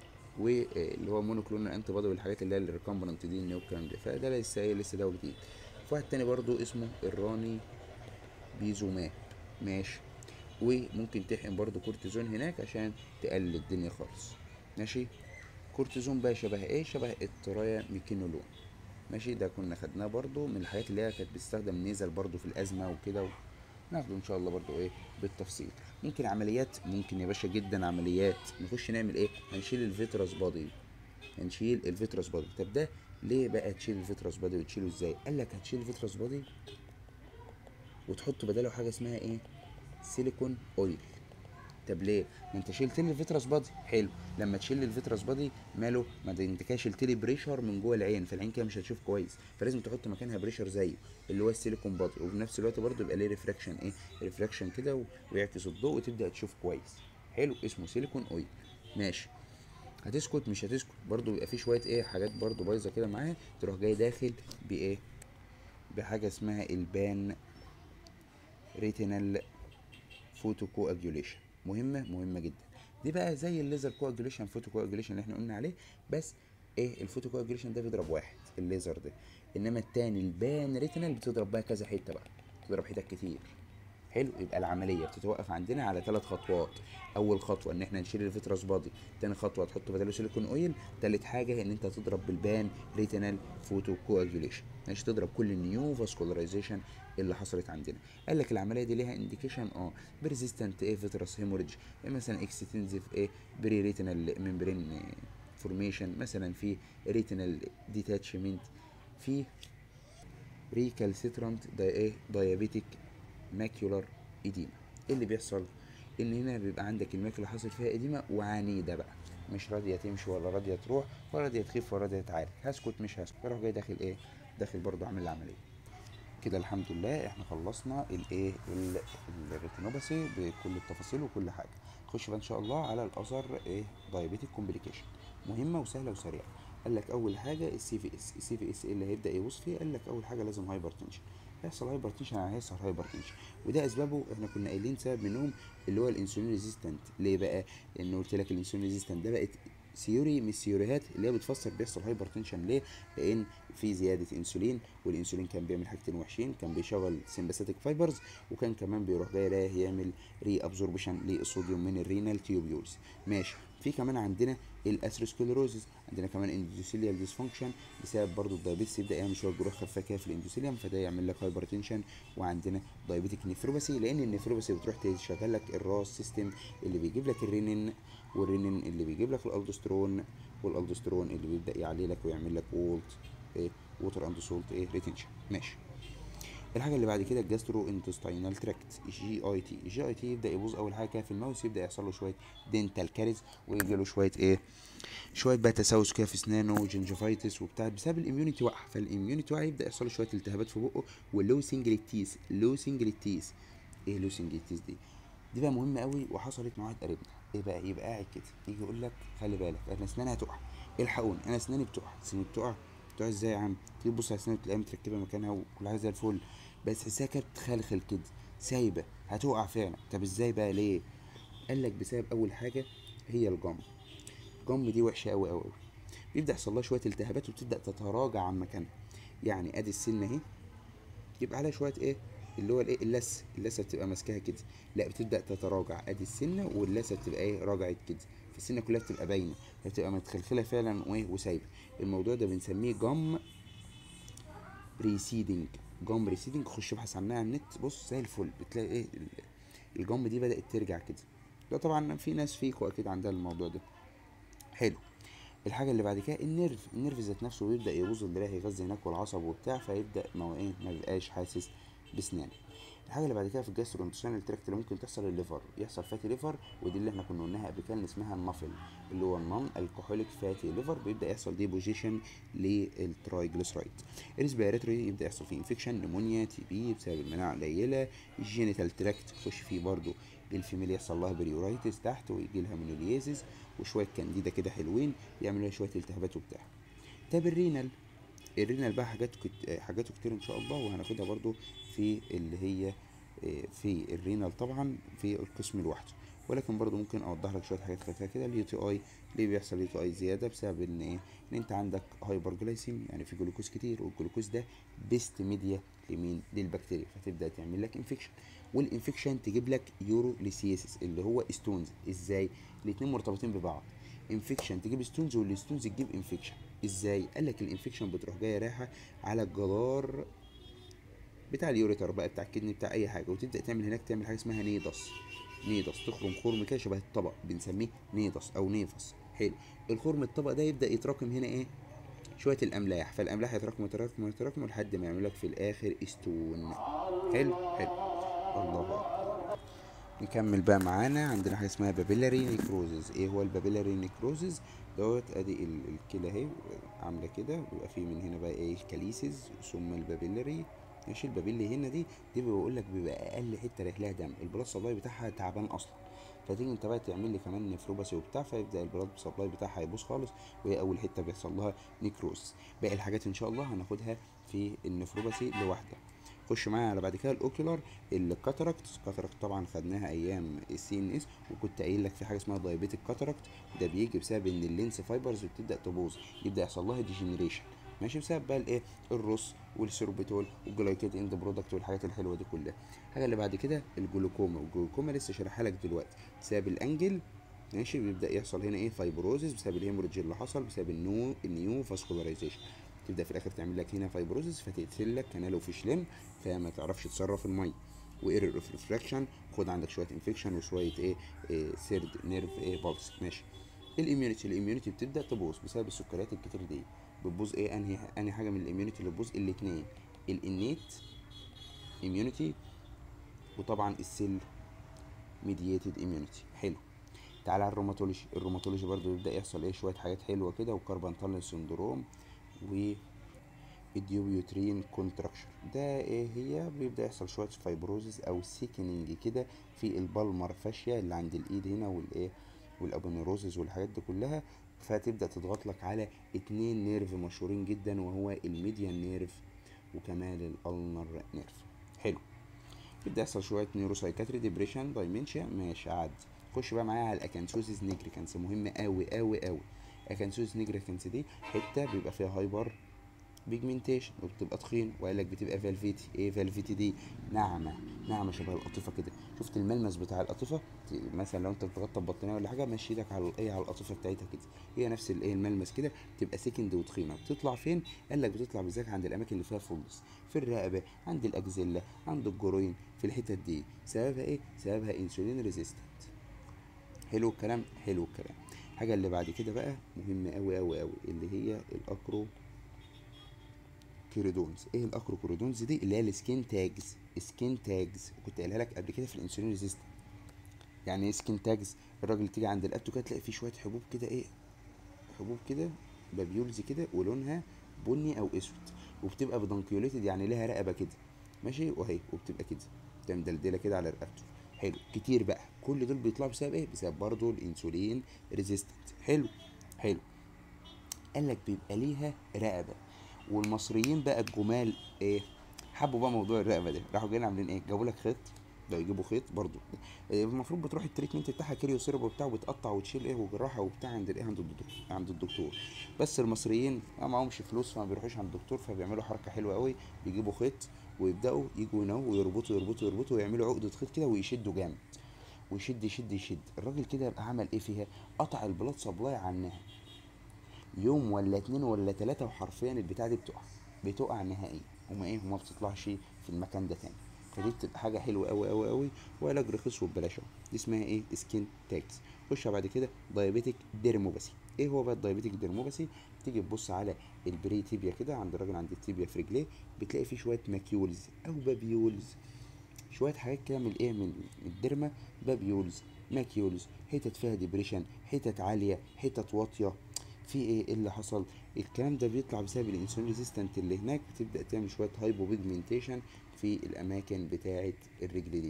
واللي هو مونوكلونال انتي بودي والحاجات اللي هي الريكومبننت دي النيو الكلام ده فده لسه ايه لسه دواء جديد في واحد تاني برضو اسمه الراني بيزوماب ماشي وممكن تحقن برضو كورتيزون هناك عشان تقلل الدنيا خالص ماشي كورتيزون بقى شبه ايه شبه الترايا ميكينولون ماشي ده كنا خدناه برضو من الحاجات اللي هي كانت بتستخدم نيزل برضو في الازمه وكده و... ناخده ان شاء الله برضو ايه بالتفصيل ممكن عمليات ممكن يا باشا جدا عمليات نخش نعمل ايه هنشيل الفيترس بادي هنشيل الفيترس بادي طب ده ليه بقى تشيل الفيترس بادي وتشيله ازاي قال لك هتشيل الفيترس بادي وتحط بداله حاجه اسمها ايه سيليكون اويل طب ليه؟ ما انت شلت لي الفيترس بادي حلو لما تشيل لي الفيترس بادي ماله؟ ما ده انت كده شلت لي بريشر من جوه العين فالعين كده مش هتشوف كويس فلازم تحط مكانها بريشر زيه اللي هو السيليكون بادي وفي نفس الوقت برضه يبقى ليه ريفراكشن ايه؟ ريفراكشن كده و- ويعكس الضوء وتبدا تشوف كويس حلو اسمه سيليكون اويل ماشي هتسكت مش هتسكت برضه بيبقى في شويه ايه حاجات برضه بايظه كده معاها تروح جاي داخل بايه؟ بحاجه اسمها البان ريتينال فوتو كواجوليشن مهمه مهمه جدا دي بقى زي الليزر كواجوليشن فوتو كواجوليشن اللي احنا قلنا عليه بس ايه الفوتو كواجوليشن ده بيضرب واحد الليزر ده انما التاني البان ريتينال بتضرب بقى كذا حته بقى بتضرب حتت كتير حلو يبقى العمليه بتتوقف عندنا على ثلاث خطوات اول خطوه ان احنا نشيل الفيتراس بادي تاني خطوه تحط بداله سيليكون اويل تالت حاجه ان انت تضرب بالبان ريتينال فوتو كواجوليشن ماشي تضرب كل النيو فاسكولارايزيشن اللي حصلت عندنا قال لك العمليه دي ليها انديكيشن اه بريزيستنت ايه فيتراس هيموريدج مثلا اكستنسيف ايه بري ريتينال ممبرين فورميشن مثلا في ريتينال ديتاتشمنت في ريكالسيترانت دا ايه دايابيتيك ماكيولار ايديما ايه اللي بيحصل ان هنا بيبقى عندك الماكيولا حاصل فيها ايديما وعنيده بقى مش راضيه تمشي ولا راضيه تروح ولا راضيه تخف ولا راضيه تعالج هسكت مش هسكت اروح جاي داخل ايه داخل برضو عامل العمليه كده الحمد لله احنا خلصنا الايه ال- الريتينوباثي بكل التفاصيل وكل حاجه نخش بقى ان شاء الله على الاثر ايه دايابيتيك كومبليكيشن مهمه وسهله وسريعه قال لك اول حاجه السي في اس السي في اس ايه اللي هيبدا يبص فيه قال لك اول حاجه لازم هايبر تنشن هيحصل هايبر تنشن يعني هيحصل هايبر تنشن وده اسبابه احنا كنا قايلين سبب منهم اللي هو الانسولين ريزيستنت ليه بقى لان قلت لك الانسولين ريزيستنت ده بقت ثيوري من الثيوريات اللي هي بتفسر بيحصل هايبر تنشن ليه لان في زياده انسولين والانسولين كان بيعمل حاجتين وحشين كان بيشغل سمباثيك فايبرز وكان كمان بيروح جاي رايح يعمل ري ابزوربشن للصوديوم من الرينال تيوبيولز ماشي في كمان عندنا الاثيروسكليروزز عندنا كمان اندوثيليال ديسفانكشن بسبب برضو الدايابيتس يبدا يعمل شويه جروح خفيفه كده في الاندوثيليوم فده يعمل لك هايبر تنشن وعندنا دايابيتيك نيفروباثي لان النيفروباثي بتروح تشغل لك الراس سيستم اللي بيجيب لك الرينين والرينين اللي بيجيب لك الالدوسترون والالدوسترون اللي بيبدا يعلي لك ويعمل لك وولت ايه ووتر اند سولت ايه ريتنشن ماشي الحاجه اللي بعد كده الجاسترو انتستينال تراكت جي اي تي الجي اي تي يبدا يبوظ اول حاجه كده في الماوس يبدا يحصل له شويه دينتال كاريز ويجي له شويه ايه شويه بقى تسوس كده في اسنانه وجنجفايتس وبتاع بسبب الاميونيتي واقعه فالاميونيتي واقعه يبدا يحصل له شويه التهابات في بقه واللوسنج للتيس لوسنج للتيس ايه لوسنج للتيس دي دي بقى مهمه قوي وحصلت مع واحد قريبنا ايه بقى يبقى قاعد كده يجي يقول لك خلي بالك انا اسناني هتقع الحقوني انا اسناني بتقع اسناني بتقع بتقع ازاي يا عم تيجي تبص على اسنانك تلاقيها متركبه مكانها وكل حاجه زي الفل بس تحسها كده بتخلخل كده سايبه هتقع فعلا طب ازاي بقى ليه قال لك بسبب اول حاجه هي الجم الجم دي وحشه قوي قوي قوي بيبدا يحصل لها شويه التهابات وبتبدا تتراجع عن مكانها يعني ادي السن اهي يبقى عليها شويه ايه اللي هو الايه اللثه اللثه بتبقى ماسكاها كده لا بتبدا تتراجع ادي السنه واللثه بتبقى ايه راجعت كده فالسنه كلها بتبقى باينه فبتبقى متخلخله فعلا وايه وسايبه الموضوع ده بنسميه جم ريسيدنج جم ريسيدنج خش ابحث عنها على النت بص زي الفل بتلاقي ايه ال- الجم دي بدات ترجع كده ده طبعا في ناس فيكوا اكيد عندها الموضوع ده حلو الحاجه اللي بعد كده النيرف النيرف ذات نفسه بيبدا يبوظ اللي رايح يغذي هناك والعصب وبتاع فيبدا ما هو ايه ما بيبقاش حاسس بسنانه الحاجه اللي بعد كده في الجاسترو انتستينال تراكت اللي ممكن تحصل الليفر يحصل فاتي ليفر ودي اللي احنا كنا قلناها قبل كده اللي اسمها النفل اللي هو النون الكحوليك فاتي ليفر بيبدا يحصل ديبوزيشن للترايجليسرايد الريسبيراتوري يبدا يحصل فيه انفكشن نمونيا تي بي بسبب المناعه قليله الجينيتال تراكت يخش فيه برضو الفيميل يحصل لها بريورايتس تحت ويجي لها مونوليزيس وشويه كانديدا كده حلوين يعملوا لها شويه التهابات وبتاع طب الرينال الرينال بقى حاجات كت... حاجاته كتير ان شاء الله وهناخدها برضو في اللي هي آه، في الرينال طبعا في القسم لوحده ولكن برضو ممكن اوضح لك شويه حاجات خفيفه كده اليو تي اي ليه بيحصل يو تي اي زياده بسبب ان ايه ان انت عندك هايبر جلايسيم يعني في جلوكوز كتير والجلوكوز ده بيست ميديا لمين للبكتيريا فتبدا تعمل لك انفكشن والانفكشن تجيب لك يوروليسيسيس اللي هو ستونز ازاي الاتنين مرتبطين ببعض انفكشن تجيب ستونز والستونز تجيب انفكشن ازاي قال لك الانفكشن بتروح جايه رايحه على الجدار بتاع اليوريتر بقى بتاع الكدني بتاع اي حاجه وتبدا تعمل هناك تعمل حاجه اسمها نيدس نيدس تخرم خرم كده شبه الطبق بنسميه نيدس او نيفس حلو الخرم الطبق ده يبدا يتراكم هنا ايه شويه الاملاح فالاملاح يتراكم يتراكم يتراكم لحد ما يعمل لك في الاخر استون حلو حلو الله أكبر. نكمل بقى معانا عندنا حاجه اسمها بابيلاري نيكروزز ايه هو البابيلاري نيكروزز دوت ادي ال- الكلى اهي عامله كده ويبقى في من هنا بقى ايه الكاليسز ثم البابيلاري ماشي البابيلي هنا دي دي بقول لك بيبقى اقل حته رايح لها دم البلاد سبلاي بتاعها تعبان اصلا فتيجي انت بقى تعمل لي كمان نفروباسي وبتاع فيبدا البلاد سبلاي بتاعها يبوظ خالص وهي اول حته بيحصل لها نيكروز باقي الحاجات ان شاء الله هناخدها في النفروباسي لوحدها خش معايا على بعد كده الاوكيولار الكاتاراكت الكاتاراكت طبعا خدناها ايام السي ان اس وكنت قايل لك في حاجه اسمها دايابيتك كاتاراكت ده بيجي بسبب ان اللينس فايبرز بتبدا تبوظ يبدا يحصل لها ديجنريشن ماشي بسبب بقى الايه الروس والسيروبيتول والجلايكيد اند برودكت والحاجات الحلوه دي كلها الحاجه اللي بعد كده الجلوكوما والجلوكوما لسه شارحها لك دلوقتي بسبب الانجل ماشي بيبدا يحصل هنا ايه فايبروزيس بسبب الهيموريدج اللي حصل بسبب النو النيو فاسكولاريزيشن تبدا في الاخر تعمل لك هنا فايبروزيس فتقتل لك كانال وفيش لم فما تعرفش تصرف الميه وايرور اوف ريفراكشن خد عندك شويه انفكشن وشويه ايه, إيه سيرد نيرف ايه بالس ماشي الاميونيتي الاميونيتي بتبدا تبوظ بسبب السكريات الكتير دي بتبوظ ايه انهي انهي حاجه من الاميونيتي اللي بتبوظ الاثنين الانيت اميونيتي وطبعا السيل ميدييتد اميونيتي حلو تعالى على الروماتولوجي الروماتولوجي برضو يبدا يحصل ايه شويه حاجات حلوه كده وكاربانتال سندروم و الديوبيوترين كونتراكشر ده ايه هي بيبدا يحصل شويه فايبروزز او سيكننج كده في البالمر فاشيا اللي عند الايد هنا والايه والابونيروزز والحاجات دي كلها فتبدا تضغط لك على اتنين نيرف مشهورين جدا وهو الميديان نيرف وكمان الالنر نيرف حلو يبدا يحصل شويه نيوروسايكاتري ديبريشن دايمنشيا ماشي عاد خش بقى معايا على الاكانسوسيس نيجريكانس مهمه قوي قوي قوي اكانسوسيس نيجريكانس دي حته بيبقى فيها هايبر بيجمنتيشن وبتبقى تخين وقال لك بتبقى فالفيتي ايه فالفيتي دي ناعمه ناعمه شبه القطيفه كده شفت الملمس بتاع القطيفه ت- مثلا لو انت بتغطى ببطانيه ولا حاجه مشي ايدك على ايه على القطيفه بتاعتها كده هي نفس الايه الملمس كده بتبقى سكند وتخينه بتطلع فين قال لك بتطلع بالذات عند الاماكن اللي فيها فولس في الرقبه عند الاجزله عند الجروين في الحتت دي سببها ايه سببها انسولين ريزيستنت حلو الكلام حلو الكلام الحاجه اللي بعد كده بقى مهمه قوي قوي قوي اللي هي الاكرو كوريدونز ايه الاكرو كوريدونز دي اللي هي السكين تاجز سكين تاجز كنت قايلها لك قبل كده في الانسولين ريزيستنت يعني ايه سكين تاجز الراجل تيجي عند الابتو كده تلاقي فيه شويه حبوب كده ايه حبوب كده بابيولز كده ولونها بني او اسود وبتبقى بدنكيوليتد يعني لها رقبه كده ماشي وهي وبتبقى كده تبقى مدلدله كده على رقبته حلو كتير بقى كل دول بيطلعوا بسبب ايه بسبب برضه الانسولين ريزيستنت حلو حلو قال لك بيبقى ليها رقبه والمصريين بقى الجمال ايه حبوا بقى موضوع الرقبه ده راحوا جايين عاملين ايه جابوا لك خيط ده يجيبوا خيط برضو إيه، المفروض بتروح التريتمنت بتاعها كيريو سيرب وبتاع وبتقطع وتشيل ايه وجراحه وبتاع عند الايه عند الدكتور عند الدكتور بس المصريين ما معهمش فلوس فما بيروحوش عند الدكتور فبيعملوا حركه حلوه قوي بيجيبوا خيط ويبداوا يجوا يناموا ويربطوا يربطوا يربطوا ويعملوا عقده خيط كده ويشدوا جامد ويشد يشد يشد الراجل كده يبقى عمل ايه فيها قطع البلاد سبلاي عنها يوم ولا اتنين ولا تلاتة وحرفيا البتاعة دي بتقع بتقع نهائيا وما ايه وما بتطلعش في المكان ده تاني فدي بتبقى حاجة حلوة أوي أوي أوي وعلاج رخيص وببلاش اهو دي اسمها ايه سكين تاكس خش بعد كده دايابيتك ديرموباسي ايه هو بقى الدايابيتك ديرموباسي تيجي تبص على البري تيبيا كده عند الراجل عند التيبيا في رجليه بتلاقي فيه شوية ماكيولز أو بابيولز شويه حاجات كده من الايه من الديرما بابيولز ماكيولز حتت فيها ديبريشن حتت عاليه حتت واطيه في ايه إيه اللي حصل الكلام ده بيطلع بسبب الانسولين ريزيستنت اللي هناك بتبدا تعمل شويه هايبو بيجمنتيشن في الاماكن بتاعه الرجل دي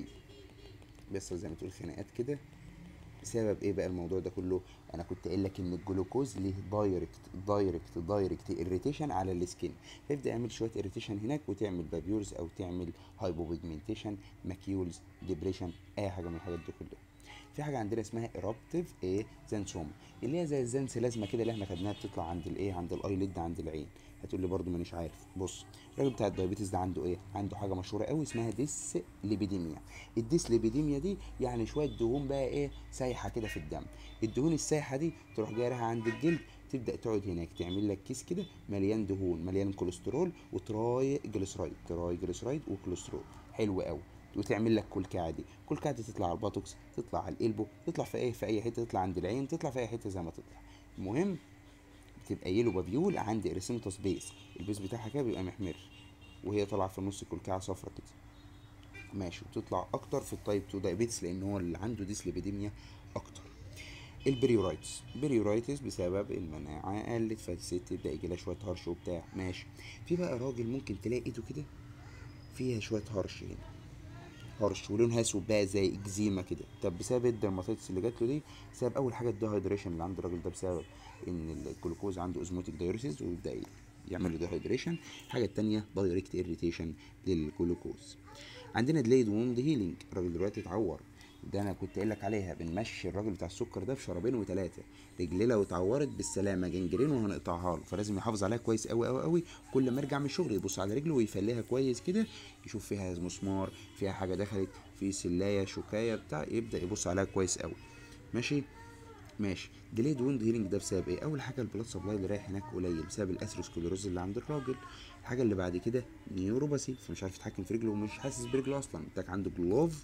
بيحصل زي ما تقول خناقات كده بسبب ايه بقى الموضوع ده كله انا كنت قايل لك ان الجلوكوز ليه دايركت دايركت دايركت اريتيشن على السكين فيبدا يعمل شويه اريتيشن هناك وتعمل بابيولز او تعمل هايبوبيجمنتيشن ماكيولز ديبريشن اي حاجه من الحاجات دي كلها في حاجه عندنا اسمها ايرابتيف ايه زانسوما اللي هي زي الزنس لازمه كده اللي احنا خدناها بتطلع عند الايه عند الايليد عند العين هتقول لي برضو مانيش عارف بص الراجل بتاع الدايابيتس ده عنده ايه عنده حاجه مشهوره قوي اسمها ديس ليبيديميا الديس ليبيديميا دي يعني شويه دهون بقى ايه سايحه كده في الدم الدهون السايحه دي تروح جايه رايحه عند الجلد تبدا تقعد هناك تعمل لك كيس كده مليان دهون مليان كوليسترول وتراي جليسرايد تراي جليسرايد وكوليسترول حلو قوي وتعمل لك كلكعه دي كلكعه دي تطلع على الباتوكس تطلع على القلبو تطلع في اي في اي حته تطلع عند العين تطلع في اي حته زي ما تطلع المهم بتبقى يلو بابيول عند اريسيمتوس بيس البيس بتاعها كده بيبقى محمر وهي طالعه في النص كلكعه صفرا كده ماشي وتطلع اكتر في التايب 2 دايابيتس لان هو اللي عنده ديسليبيديميا اكتر البريورايتس بريورايتس بسبب المناعة قلت فالست تبدأ يجيلها شوية هرش وبتاع ماشي في بقى راجل ممكن تلاقي ايده كده فيها شوية هرش هنا هرش ولونها اسود بقى زي اكزيما كده طب بسبب الدرماتيتس اللي جات له دي بسبب اول حاجه الديهايدريشن اللي عند الراجل ده بسبب ان الجلوكوز عنده اوزموتيك دايوريسيس ويبدا يعمل له ديهايدريشن الحاجه التانية دايركت اريتيشن للجلوكوز عندنا ديليد ووند هيلينج الراجل دلوقتي اتعور ده انا كنت قايل لك عليها بنمشي الراجل بتاع السكر ده بشرابين وثلاثه رجليه لو اتعورت بالسلامه جنجرين وهنقطعها له فلازم يحافظ عليها كويس قوي قوي قوي كل ما يرجع من الشغل يبص على رجله ويفليها كويس كده يشوف فيها مسمار فيها حاجه دخلت في سلايه شوكايه بتاع يبدا يبص عليها كويس قوي ماشي ماشي ديليد ووند هيلينج ده بسبب ايه اول حاجه البلاد سبلاي اللي رايح هناك قليل بسبب الاثيروسكليروز اللي عند الراجل الحاجه اللي بعد كده نيوروباثي فمش عارف يتحكم في رجله ومش حاسس برجله اصلا محتاج عنده جلوف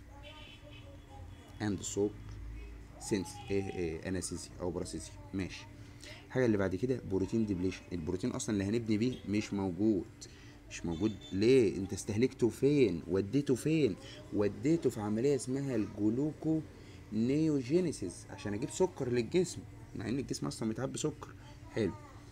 اند سوك سينس ايه, إيه انستيزيا او براسيزيا ماشي الحاجه اللي بعد كده بروتين ديبليشن البروتين اصلا اللي هنبني بيه مش موجود مش موجود ليه انت استهلكته فين وديته فين وديته في عمليه اسمها الجلوكو نيوجينيسيس عشان اجيب سكر للجسم مع ان الجسم اصلا متعب بسكر حلو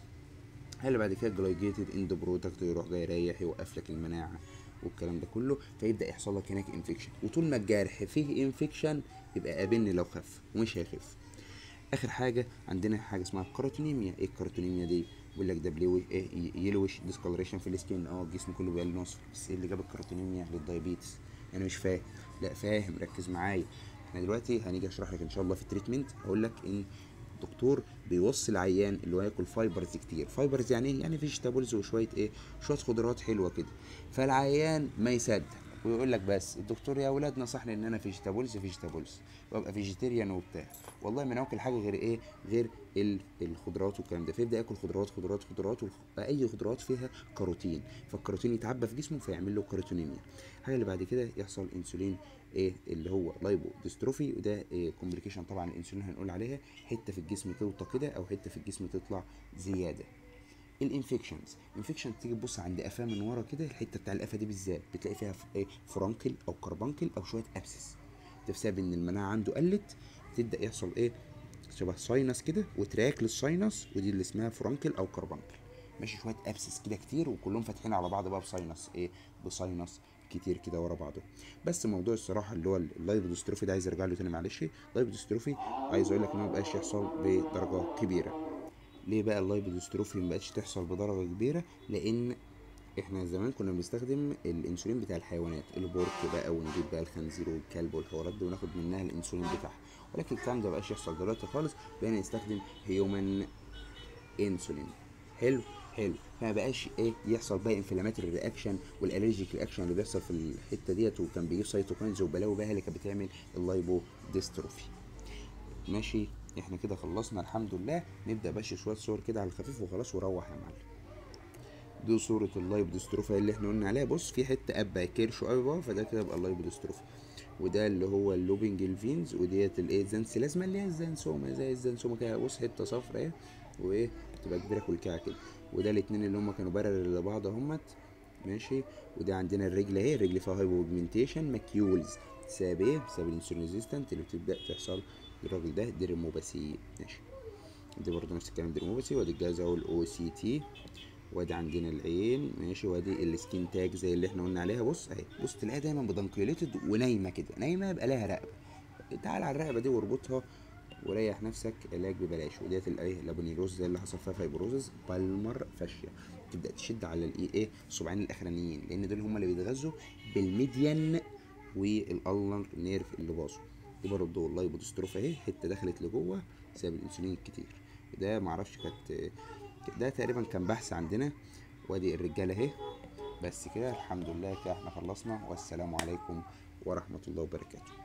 اللي بعد كده جلايجيتد اند برودكت يروح جاي يريح يوقف لك المناعه والكلام ده كله فيبدا يحصل لك هناك انفكشن وطول ما الجرح فيه انفكشن يبقى قابلني لو خف ومش هيخف اخر حاجه عندنا حاجه اسمها الكاروتينيميا ايه الكاروتينيميا دي بيقول لك ده بليوش ايه يلوش ديسكولريشن في السكين اه الجسم كله بقى نصف بس ايه اللي جاب الكاروتينيميا للدايابيتس انا مش فاهم لا فاهم ركز معايا احنا دلوقتي هنيجي اشرح لك ان شاء الله في التريتمنت هقول لك ان الدكتور بيوصي العيان اللي هو ياكل فايبرز كتير فايبرز يعني ايه يعني فيجيتابلز وشويه ايه شويه خضروات حلوه كده فالعيان ما يصدق ويقول لك بس الدكتور يا اولاد نصحني ان انا فيجيتابلز فيجيتابلز وابقى فيجيتيريان وبتاع والله ما ناكل حاجه غير ايه غير الخضروات والكلام ده فيبدا ياكل خضروات خضروات خضروات اي خضروات فيها كاروتين فالكاروتين يتعبى في جسمه فيعمل له كاروتينيميا الحاجه اللي بعد كده يحصل انسولين ايه اللي هو لايبو ديستروفي وده إيه كومبليكيشن طبعا الانسولين هنقول عليها حته في الجسم توطى كده او حته في الجسم تطلع زياده الانفكشنز انفكشن تيجي تبص عند قفاه من ورا كده الحته بتاع القفا دي بالذات بتلاقي فيها ايه فرانكل او كربانكل او شويه ابسس ده بسبب ان المناعه عنده قلت تبدا يحصل ايه شبه ساينس كده وتراك للساينس ودي اللي اسمها فرانكل او كربانكل ماشي شويه ابسس كده كتير وكلهم فاتحين على بعض بقى بساينس ايه بساينس كتير كده ورا بعضه بس موضوع الصراحه اللي هو اللايبوديستروفي ده عايز ارجع له تاني معلش اللايبوديستروفي عايز اقول لك ان هو مبقاش يحصل بدرجه كبيره ليه بقى اللايبوديستروفي مبقتش تحصل بدرجه كبيره لان احنا زمان كنا بنستخدم الانسولين بتاع الحيوانات البورك بقى ونجيب بقى الخنزير والكلب والحوارات دي وناخد منها الانسولين بتاعها ولكن الكلام ده مبقاش يحصل دلوقتي خالص بقينا نستخدم هيومن انسولين حلو حلو فما بقاش ايه يحصل بقى انفلاماتوري رياكشن والالرجيك رياكشن اللي بيحصل في الحته ديت وكان بيجيب سيتوكاينز وبلاوي بقى اللي كانت بتعمل اللايبو ديستروفي ماشي احنا كده خلصنا الحمد لله نبدا بقى شويه صور كده على الخفيف وخلاص وروح يا معلم دي صورة اللايب ديستروفي اللي احنا قلنا عليها بص في حتة ابا كيرش قوي بقى فده كده يبقى اللايب ديستروفي وده اللي هو اللوبنج الفينز وديت الايه زنسلازما اللي هي الزنسوما زي الزنسوما كده بص حتة صفرا ايه وايه تبقى كبيرة كلكعة كده وده الاتنين اللي هما كانوا بارل لبعض اهمت ماشي وده عندنا الرجل اهي الرجل فيها هايبوبيجمنتيشن ماكيولز بسبب ايه بسبب الانسولين ريزيستنت اللي بتبدا تحصل للراجل ده ديرموباسي ماشي دي برضه نفس الكلام ديرموباسي وادي الجهاز اهو الاو سي تي وادي عندنا العين ماشي وادي السكين تاج زي اللي احنا قلنا عليها بص اهي بص تلاقيها دايما بدنكيوليتد ونايمه كده نايمه يبقى لها رقبه تعال على الرقبه دي واربطها وريح نفسك علاج ببلاش وديت الايه لابونيروز زي اللي حصل فيها فايبروزز بالمر فاشيا تبدا تشد على الايه ايه الصباعين الاخرانيين لان دول هم اللي بيتغذوا بالميديان والالنر نيرف اللي باظوا دي برضه اللايبوديستروفي اهي حته دخلت لجوه بسبب الانسولين الكتير ده معرفش كانت ده تقريبا كان بحث عندنا وادي الرجاله اهي بس كده الحمد لله كده احنا خلصنا والسلام عليكم ورحمه الله وبركاته